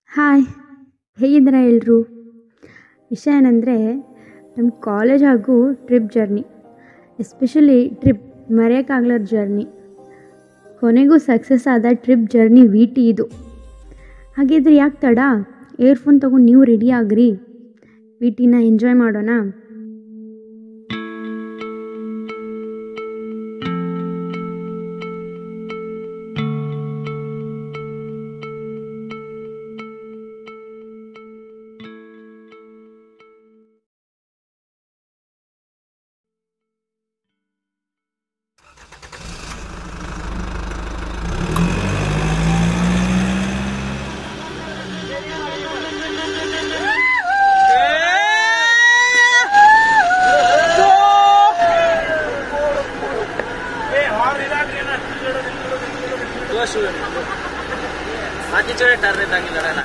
Hi ಹೇಗಿದ್ದೀರಾ ಎಲ್ಲರೂ ವಿಷಯ ಏನಂದರೆ ನಮ್ಮ ಕಾಲೇಜ್ ಹಾಗೂ ಟ್ರಿಪ್ ಜರ್ನಿ ಎಸ್ಪೆಷಲಿ ಟ್ರಿಪ್ ಮರೆಯೋಕ್ಕಾಗ್ಲಾರ ಜರ್ನಿ ಕೊನೆಗೂ ಸಕ್ಸಸ್ ಆದ ಟ್ರಿಪ್ ಜರ್ನಿ ವಿ ಟಿ ಇದು ಹಾಗಿದ್ರೆ ಯಾಕೆ ತಡ ಇಯರ್ಫೋನ್ ತೊಗೊಂಡು ನೀವು ರೆಡಿ ಆಗ್ರಿ ವಿ ಟಿನ ಎಂಜಾಯ್ ಮಾಡೋಣ बाकीच्या वेळेस ठरले चांगली लढायला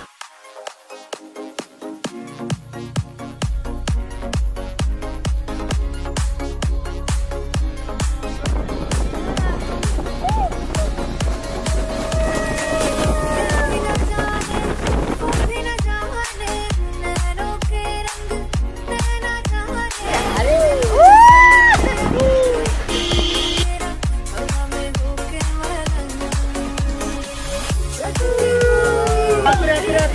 अरे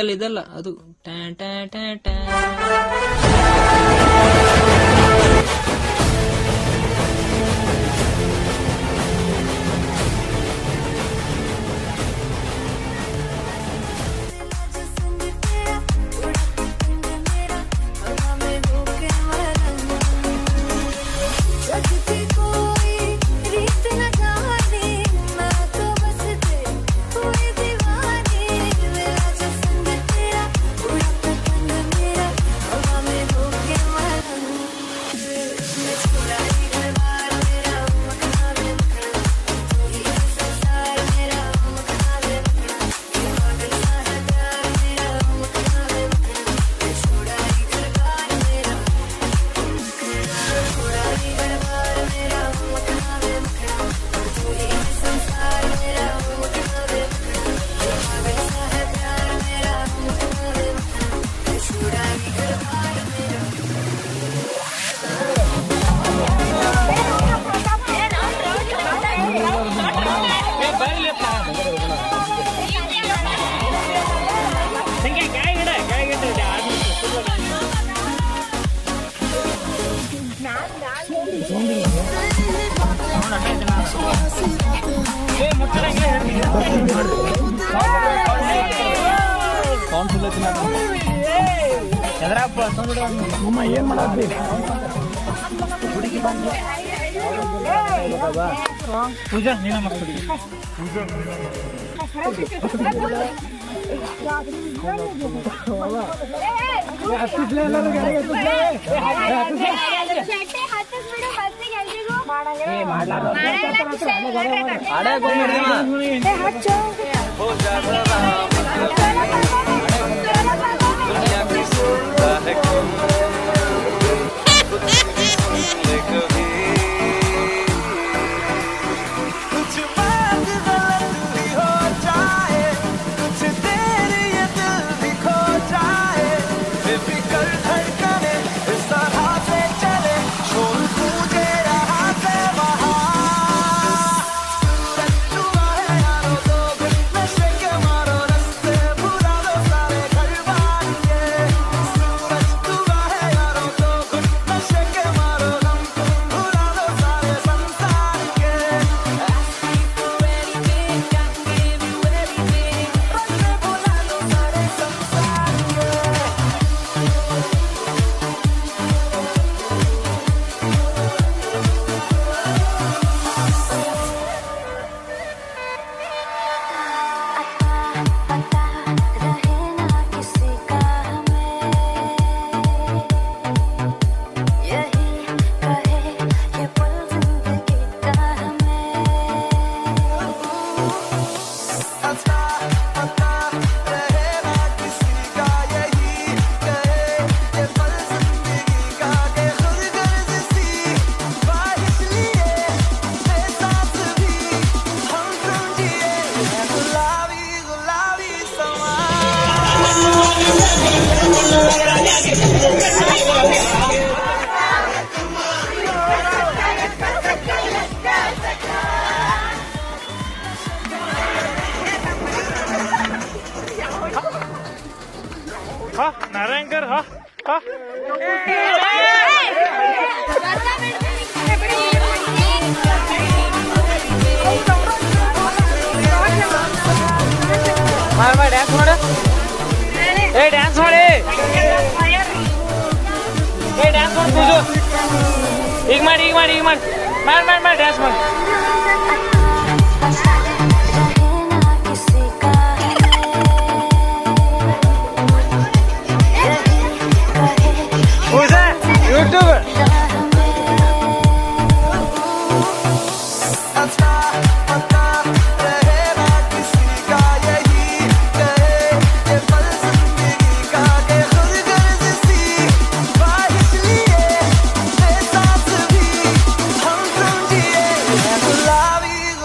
ಮ್ಯೂಸಿಕಲ್ ಇದಲ್ಲ ಅದು ಟ್ಯಾನ್ ಟ್ಯಾನ್ ಟ್ಯಾನ್ ಟ್ಯಾನ್ कुछ बात गलत भी हो जाए कुछ देर ये दिल भी खो जाए बेफिक्र धड़कने इस तरह से चले शोर गूंजे यहाँ से वहाँ सूरज डूबा है यारो दो दिन नशे के मारो रास्ते भुला दो सारे घर बार के सूरज डूबा है यारो दो दिन नशे के मारो गम भुला दो सारे संसार के पता पता रहे ना किसी का यही कहे ये पल जिंदगी का के खुद गर्ज सी ख्वाहिश लिए बेसास भी हम समझिए है गुलाबी गुलाबी समा ಮಾಡಿ ಮಾಡಿ ಡ್ಯಾನ್ಸ್ ಮಾಡು ಏ ಡ್ಯಾನ್ಸ್ ಮಾಡಿ ಏ ಡ್ಯಾನ್ಸ್ ಮಾಡಿ ಪೂಜು ಈಗ ಮಾಡಿ ಈಗ ಮಾಡಿ ಈಗ ಮಾಡಿ ಮಾಡಿ ಮಾಡಿ ಮಾಡಿ ಡ್ಯಾನ್ಸ್ ಮಾಡಿ ಪೂಜಾ ಯೂಟ್ಯೂಬ್ पता पता रहे ना किसी का यही कहे ये पल जिंदगी का के खुद गर्ज सी ख्वाहिश लिए बेसास भी हम समझिए है गुलाबी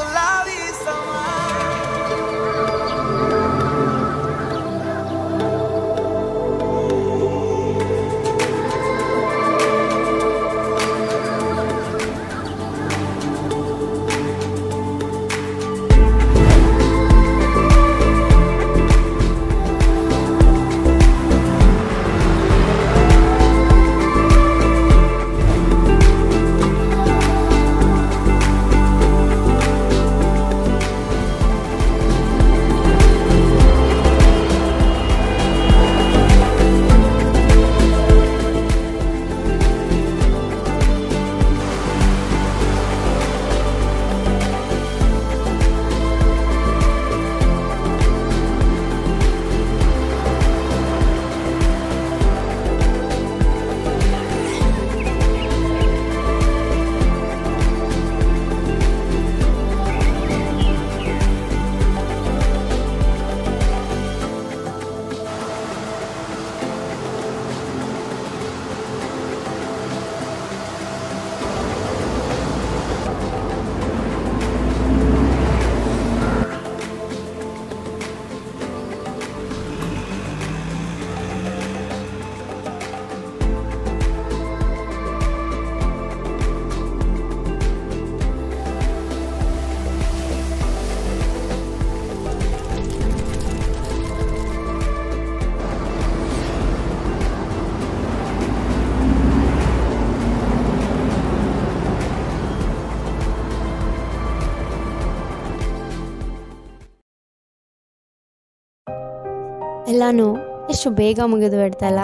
ಎಲ್ಲನೂ ಎಷ್ಟು ಬೇಗ ಮುಗಿದು ಬಿಡ್ತಲ್ಲ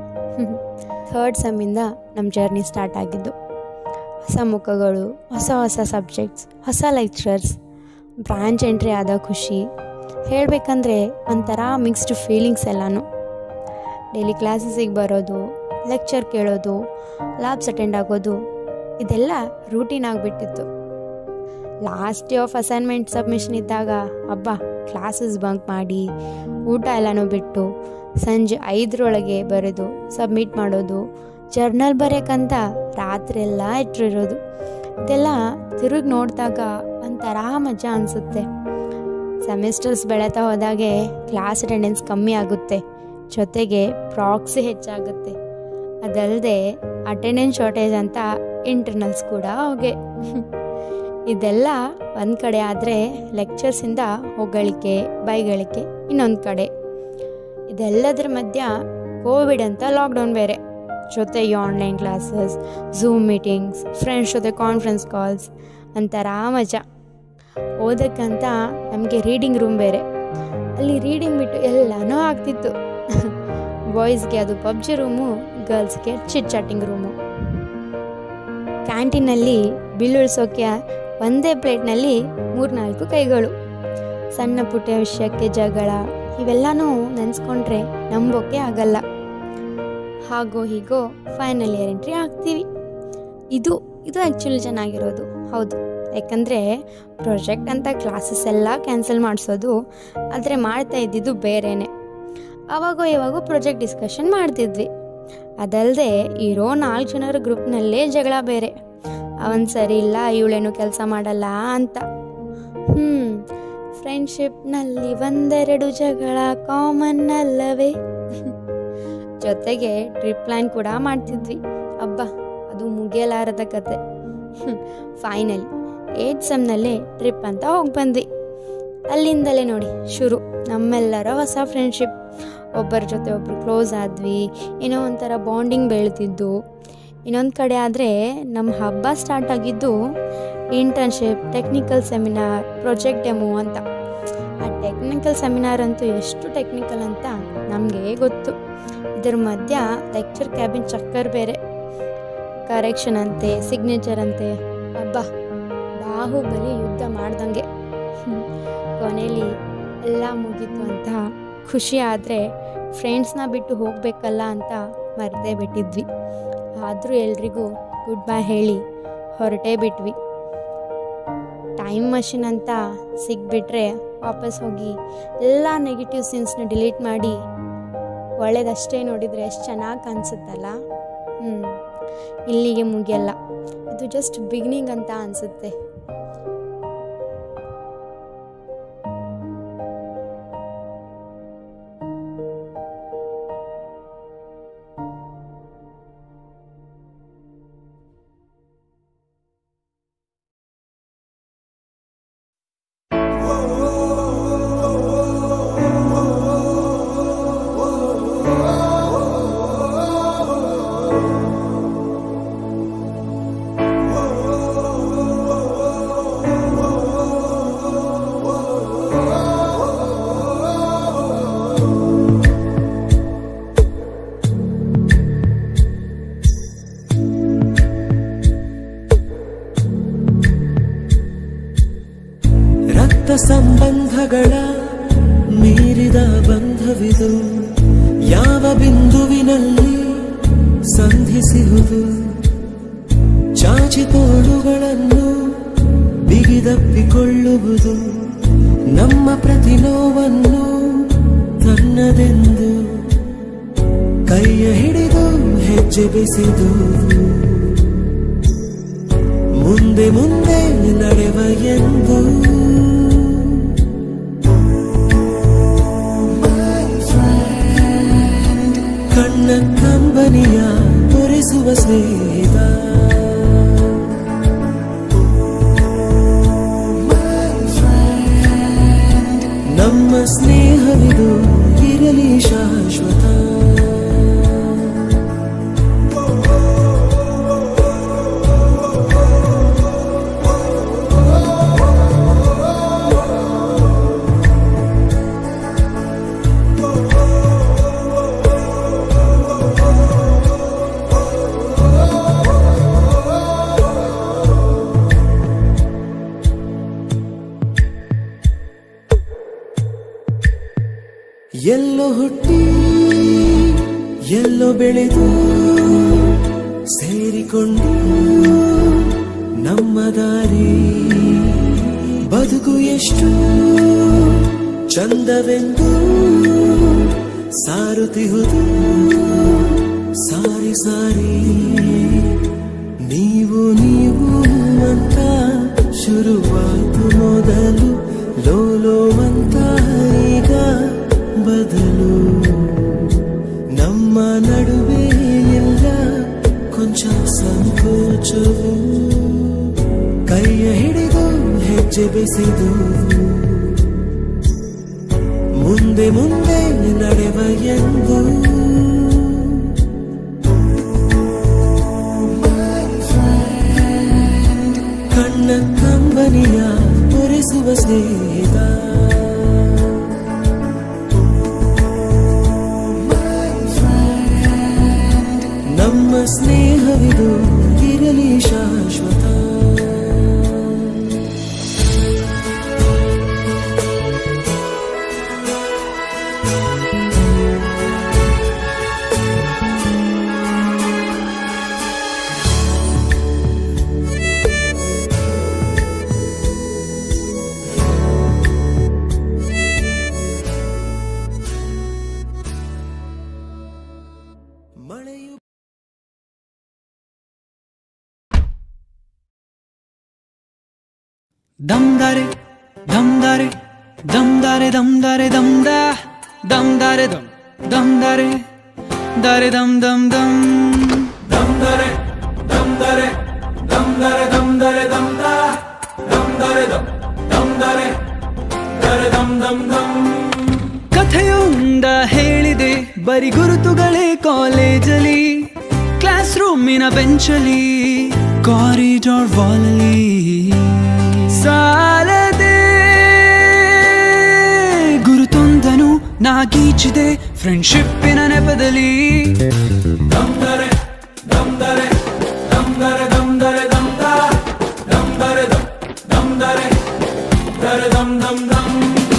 ಥರ್ಡ್ ಸೆಮ್ಮಿಂದ ನಮ್ಮ ಜರ್ನಿ ಸ್ಟಾರ್ಟ್ ಆಗಿದ್ದು ಹೊಸ ಮುಖಗಳು ಹೊಸ ಹೊಸ ಸಬ್ಜೆಕ್ಟ್ಸ್ ಹೊಸ ಲೆಕ್ಚರರ್ಸ್ ಬ್ರಾಂಚ್ ಎಂಟ್ರಿ ಆದ ಖುಷಿ ಹೇಳಬೇಕಂದ್ರೆ ಒಂಥರ ಮಿಕ್ಸ್ಡ್ ಫೀಲಿಂಗ್ಸ್ ಎಲ್ಲನೂ ಡೈಲಿ ಕ್ಲಾಸಸ್ಸಿಗೆ ಬರೋದು ಲೆಕ್ಚರ್ ಕೇಳೋದು ಲ್ಯಾಬ್ಸ್ ಅಟೆಂಡ್ ಆಗೋದು ಇದೆಲ್ಲ ರೂಟೀನ್ ಆಗಿಬಿಟ್ಟಿತ್ತು last day of assignment submission ಇದ್ದಾಗ ಹಬ್ಬ ಕ್ಲಾಸಸ್ ಬಂಕ್ ಮಾಡಿ ಊಟ ಎಲ್ಲನೂ ಬಿಟ್ಟು ಸಂಜೆ ಐದರೊಳಗೆ ಬರೆದು ಸಬ್ಮಿಟ್ ಮಾಡೋದು ಜರ್ನಲ್ ಬರೆಯೋಕ್ಕಂತ ರಾತ್ರಿ ಎಲ್ಲ ಇಟ್ಟಿರೋದು ಇದೆಲ್ಲ ತಿರುಗಿ ನೋಡಿದಾಗ ಒಂಥರ ಮಜಾ ಅನಿಸುತ್ತೆ ಸೆಮಿಸ್ಟರ್ಸ್ ಬೆಳೀತಾ ಹೋದಾಗೆ ಕ್ಲಾಸ್ ಅಟೆಂಡೆನ್ಸ್ ಕಮ್ಮಿ ಆಗುತ್ತೆ ಜೊತೆಗೆ ಪ್ರಾಕ್ಸಿ ಹೆಚ್ಚಾಗುತ್ತೆ ಅದಲ್ಲದೆ ಅಟೆಂಡೆನ್ಸ್ ಶಾರ್ಟೇಜ್ ಅಂತ ಇಂಟರ್ನಲ್ಸ್ ಕೂಡ ಹೋಗೆ ಇದೆಲ್ಲ ಒಂದು ಕಡೆ ಆದರೆ ಲೆಕ್ಚರ್ಸಿಂದ ಹೊಗಳಿಕೆ ಬೈಗಳಿಕೆ ಇನ್ನೊಂದು ಕಡೆ ಇದೆಲ್ಲದರ ಮಧ್ಯ ಕೋವಿಡ್ ಅಂತ ಲಾಕ್ಡೌನ್ ಬೇರೆ ಜೊತೆಗೆ online classes Zoom meetings friends ಜೊತೆ ಕಾನ್ಫರೆನ್ಸ್ ಕಾಲ್ಸ್ ಒಂಥರ ಮಜಾ ಓದಕ್ಕಂತ ನಮಗೆ ರೀಡಿಂಗ್ ರೂಮ್ ಬೇರೆ ಅಲ್ಲಿ ರೀಡಿಂಗ್ ಬಿಟ್ಟು ಎಲ್ಲನೂ ಆಗ್ತಿತ್ತು ಬಾಯ್ಸ್ಗೆ ಅದು ಪಬ್ಜಿ ರೂಮು ಗರ್ಲ್ಸ್ಗೆ ಚಿಟ್ ಚಾಟಿಂಗ್ ರೂಮು ಕ್ಯಾಂಟೀನಲ್ಲಿ ಬಿಲ್ ಉಳಿಸೋಕೆ ಒಂದೇ ಪ್ಲೇಟ್ನಲ್ಲಿ ಮೂರ್ನಾಲ್ಕು ಕೈಗಳು ಸಣ್ಣ ಪುಟ್ಟ ವಿಷಯಕ್ಕೆ ಜಗಳ ಇವೆಲ್ಲನೂ ನೆನೆಸ್ಕೊಂಡ್ರೆ ನಂಬೋಕೆ ಆಗಲ್ಲ ಹಾಗೋ ಹೀಗೋ ಫೈನಲ್ ಇಯರ್ ಎಂಟ್ರಿ ಆಗ್ತೀವಿ ಇದು ಇದು ಆ್ಯಕ್ಚುಲಿ ಚೆನ್ನಾಗಿರೋದು ಹೌದು ಯಾಕಂದರೆ ಪ್ರಾಜೆಕ್ಟ್ ಅಂತ ಕ್ಲಾಸಸ್ ಎಲ್ಲ ಕ್ಯಾನ್ಸಲ್ ಮಾಡಿಸೋದು ಆದರೆ ಮಾಡ್ತಾ ಇದ್ದಿದ್ದು ಬೇರೆನೆ ಅವಾಗೋ ಇವಾಗೋ ಪ್ರಾಜೆಕ್ಟ್ ಡಿಸ್ಕಷನ್ ಮಾಡ್ತಿದ್ವಿ ಅದಲ್ಲದೆ ಇರೋ ನಾಲ್ಕು ಜನರ ಗ್ರೂಪ್ನಲ್ಲೇ ಜಗಳ ಬೇರೆ ಅವನ್ ಸರಿ ಇಲ್ಲ ಇವಳೇನು ಕೆಲಸ ಮಾಡಲ್ಲ ಅಂತ ಹ್ಞೂ ಫ್ರೆಂಡ್ಶಿಪ್ನಲ್ಲಿ ಒಂದೆರಡು ಜಗಳ ಕಾಮನ್ ಅಲ್ಲವೇ ಜೊತೆಗೆ ಟ್ರಿಪ್ ಪ್ಲ್ಯಾನ್ ಕೂಡ ಮಾಡ್ತಿದ್ವಿ ಅಬ್ಬ ಅದು ಮುಗಿಯಲಾರದ ಕತೆ ಫೈನಲ್ ಏಟ್ ಸೆಮ್ನಲ್ಲೇ ಟ್ರಿಪ್ ಅಂತ ಹೋಗಿ ಬಂದ್ವಿ ಅಲ್ಲಿಂದಲೇ ನೋಡಿ ಶುರು ನಮ್ಮೆಲ್ಲರ ಹೊಸ ಫ್ರೆಂಡ್ಶಿಪ್ ಒಬ್ಬರ ಜೊತೆ ಒಬ್ರು ಕ್ಲೋಸ್ ಆದ್ವಿ ಏನೋ ಒಂಥರ ಬಾಂಡಿಂಗ್ ಬೆಳೆದಿದ್ದು ಇನ್ನೊಂದು ಕಡೆ ಆದರೆ ನಮ್ಮ ಹಬ್ಬ ಸ್ಟಾರ್ಟ್ ಆಗಿದ್ದು internship technical seminar project demo ಅಂತ ಆ ಟೆಕ್ನಿಕಲ್ ಸೆಮಿನಾರ್ ಅಂತೂ ಎಷ್ಟು ಟೆಕ್ನಿಕಲ್ ಅಂತ ನಮಗೆ ಗೊತ್ತು ಇದ್ರ ಮಧ್ಯ ಲೆಕ್ಚರ್ ಕ್ಯಾಬಿನ್ ಚಕ್ಕರ್ ಬೇರೆ ಕರೆಕ್ಷನ್ ಅಂತೆ ಸಿಗ್ನೇಚರ್ ಅಂತೆ ಅಬ್ಬಾ ಬಾಹುಬಲಿ ಯುದ್ಧ ಮಾಡ್ದಂಗೆ ಹ್ಮ್. ಕೊನೆಯಲ್ಲಿ ಎಲ್ಲ ಮುಗೀತು ಅಂತ ಖುಷಿ ಆದರೆ ಫ್ರೆಂಡ್ಸ್ನ ಬಿಟ್ಟು ಹೋಗಬೇಕಲ್ಲ ಅಂತ ಮರೆತೇ ಬಿಟ್ಟಿದ್ವಿ ಆದರೂ ಎಲ್ರಿಗೂ ಗುಡ್ ಬೈ ಹೇಳಿ ಹೊರಟೇ ಬಿಟ್ವಿ ಟೈಮ್ ಮಷಿನ್ ಅಂತ ಸಿಕ್ಬಿಟ್ರೆ ವಾಪಸ್ ಹೋಗಿ ಎಲ್ಲ ನೆಗೆಟಿವ್ ಸೀನ್ಸ್ನ ಡಿಲೀಟ್ ಮಾಡಿ ಒಳ್ಳೇದಷ್ಟೇ ನೋಡಿದರೆ ಎಷ್ಟು ಚೆನ್ನಾಗಿ ಕಾಣಿಸುತ್ತಲ್ಲ ಹ್ಞೂ ಇಲ್ಲಿಗೆ ಮುಗಿಯಲ್ಲ ಇದು ಜಸ್ಟ್ ಬಿಗಿನಿಂಗ್ ಅಂತ ಅನಿಸುತ್ತೆ ರಕ್ತ ಸಂಬಂಧಗಳ ಮೀರಿದ ಬಂಧವಿದು ಯಾವ ಬಿಂದುವಿನಲ್ಲಿ ಸಂಧಿಸಿಹುದು ಚಾಚಿ ತೋಳುಗಳನ್ನು ಬಿಗಿದಪ್ಪಿಕೊಳ್ಳುವುದು ನಮ್ಮ ಪ್ರತಿ ನೋವನ್ನು ತನ್ನದೆಂದು ಕೈಯ ಹಿಡಿದು ಹೆಜ್ಜೆ ಬೆಸೆದು ಮುಂದೆ ಮುಂದೆ ನಡೆವ ಎಂದು ಕಣ್ಣ ಕಂಬನಿಯ ತೋರಿಸುವ ಸ್ನೇಹಿತ ನಮ್ಮ ಸ್ನೇಹವಿದು ಇರಲಿ ಶಾಶ್ವತ ಎಲ್ಲೋ ಹುಟ್ಟಿ ಎಲ್ಲೋ ಬೆಳೆದು ಸೇರಿಕೊಂಡು ನಮ್ಮ ದಾರಿ ಬದುಕು ಎಷ್ಟು ಚಂದವೆಂದು ಸಾರುತ್ತಿಹುದು ಸಾರಿ ಸಾರಿ ನೀವು ನೀವು ಅಂತ ಶುರುವಾಯ್ತು ಮೊದಲು ಲೋಲೋ ಅಂತ ಈಗ ಬದಲು ನಮ್ಮ ನಡುವೆ ಎಲ್ಲ ಕೊಂಚ ಸಂಕೋಚವು ಕೈಯ ಹಿಡಿದು ಹೆಜ್ಜೆ ಬೆಸೆದು ಮುಂದೆ ಮುಂದೆ ನಡೆವ ಎಂದು ಕಣ್ಣ ಕಂಬನಿಯ ಒರೆಸುವ ಸ್ನೇಹಿತ ನಮ್ಮ ಸ್ನೇಹವಿದು ಇರಲಿ ಶಾಶ್ವತ ಮಳೆಯು ದಮ್ದಾರೆ ದಮ್ದಾರೆ ದಮ್ದಾರೆ ದಮ್ದಾರೆ ದಮ್ದ ದಮ್ದಾರೆ ದಮ್ ದಮ್ದಾರೆ ದಾರೆ ದಮ್ ದಮ್ ದಮ್ ದಮ್ದರೆ ದಮ್ದರೆ ದಮ್ದರೆ ದಮ್ದರೆ ದಮ್ದ ದಮ್ದರೆ ದಮ್ ದಮ್ದರೆ ದರೆ ದಮ್ ದಮ್ ದಮ್ ಕಥೆಯೊಂದ ಹೇಳಿದೆ ಬರಿ ಗುರುತುಗಳೇ ಕಾಲೇಜಲ್ಲಿ ಕ್ಲಾಸ್ ರೂಮಿನ ಬೆಂಚಲ್ಲಿ ಕಾರಿಡಾರ್ ವಾಲಲ್ಲಿ ಸಾಲದೆ ಗುರುತೊಂದನು ನಾಗೀಚಿದೆ ಫ್ರೆಂಡ್ಶಿಪ್ಪಿನ ನೆಪದಲ್ಲಿ ದಮ್ದರೆ ದಮ್ದರೆ ದಮ್ದರೆ ದಮ್ದರೆ ದಮ್ದ ದಮ್ದರೆ ದಮ್ ದಮ್ದರೆ ದರೆ ದಮ್ ದಮ್ ದಮ್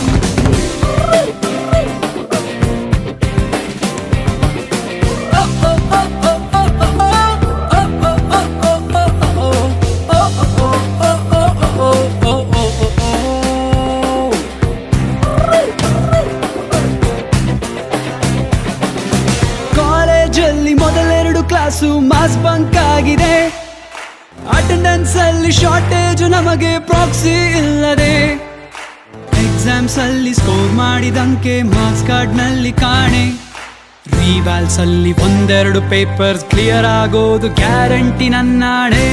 ಕಾಲೇಜಲ್ಲಿ ಮೊದಲೆರಡು ಕ್ಲಾಸು ಮಾಸ್ ಬಂಕ್ ಆಗಿದೆ ಅಟೆಂಡೆನ್ಸ್ ಅಲ್ಲಿ ಶಾರ್ಟೇಜ್ ನಮಗೆ ಪ್ರಾಕ್ಸಿ ಇಲ್ಲದೆ ಎಕ್ಸಾಮ್ಸ್ ಅಲ್ಲಿ ಸ್ಕೋರ್ ಮಾಡಿದಂಕೆ ಮಾರ್ಕ್ಸ್ ಕಾರ್ಡ್ ನಲ್ಲಿ ಕಾಣೆ ರಿವಾಲ್ಸ್ ಅಲ್ಲಿ ಒಂದೆರಡು ಪೇಪರ್ಸ್ ಕ್ಲಿಯರ್ ಆಗೋದು ಗ್ಯಾರಂಟಿ ನನ್ನಾಣೆ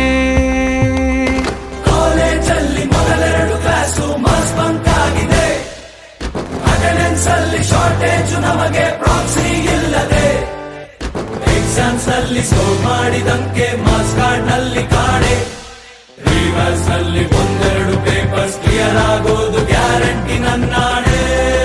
ಕಾಲೇಜಲ್ಲಿ ಮೊದಲೆರಡು ಕ್ಲಾಸು ಮಾಸ್ ಬಂಕ್ ಆಗಿದೆ ಅಟೆಂಡೆನ್ಸ್ ಅಲ್ಲಿ ಶಾರ್ಟೇಜ್ ನಮಗೆ ಪ್ರಾಕ್ಸಿ ಇಲ್ಲದೆ ಎಕ್ಸಾಮ್ಸ್ ಅಲ್ಲಿ ಸ್ಕೋರ್ ಮಾಡಿದಂಕೆ ಮಾಸ್ ಕಾರ್ಡ್ ನಲ್ಲಿ ಕಾಣೆ ರಿವರ್ಸ್ ನಲ್ಲಿ ಒಂದೆರಡು ಪೇಪರ್ಸ್ ಕ್ಲಿಯರ್ ಆಗೋದು ಗ್ಯಾರಂಟಿ ನನ್ನಾಣೆ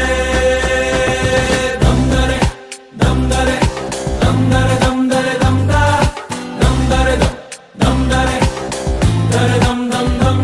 ದಮ್ದರೆ ದಮ್ದರೆ ದಮ್ದರೆ ದಮ್ದರೆ ದಮ್ದ ದಮ್ದರೆ ದಮ್ ದಮ್ದರೆ ದರೆ ದಮ್ ದಮ್ ದಮ್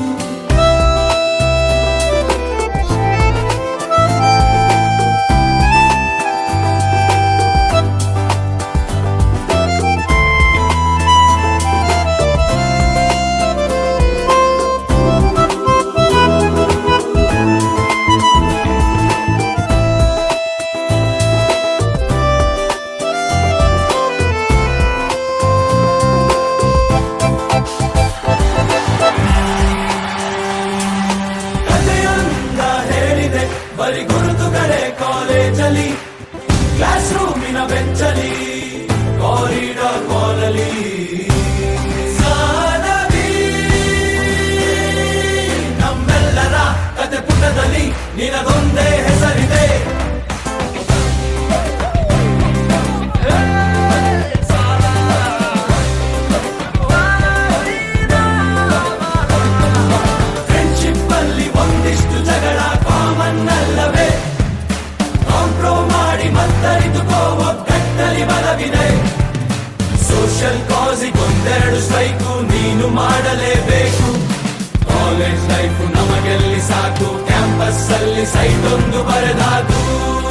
ಕಥೆಯೊಂದ ಹೇಳಿದೆ ಬರಿ ಗುರುತುಗಳೇ ಕಾಲೇಜಲ್ಲಿ ಕ್ಲಾಸ್ ರೂಮಿನ ಬೆಂಚಲಿ ಕಾರಿಡಾರ್ ಕಾಲಲಿ ಸಾಲದಿ ನಮ್ಮೆಲ್ಲರ ಕತೆ ಪುಟದಲ್ಲಿ ನಿನಗೊಂದೇ ಹೆಸರಿದೆ ಫ್ರೆಂಡ್ಶಿಪ್ ಅಲ್ಲಿ ಒಂದಿಷ್ಟು ಜಗಳ ಕಾಮನ್ ಅಲ್ಲವೇ ಕಾಂಪ್ರೋ ಮಾಡಿ ಮತ್ತರಿದುಕೋ ಒಗ್ಗಟ್ಟಲ್ಲಿ ಬಲವಿದೆ ಸೋಷಿಯಲ್ ಕಾಸಿಗೊಂದೆರಡು ಸ್ಟ್ರೈಕು ನೀನು ಮಾಡಲೇಬೇಕು ಕಾಲೇಜ್ ಲೈಫ್ ನಮಗೆಲ್ಲಿ ಸಾಕು ಕ್ಯಾಂಪಸ್ ಅಲ್ಲಿ ಸೈಟ್ ಒಂದು ಬರೆದಾಕು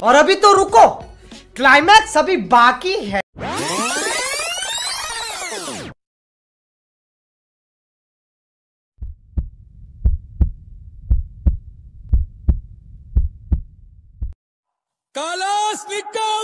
और अभी तो रुको क्लाइमैक्स अभी बाकी है काला स्निकर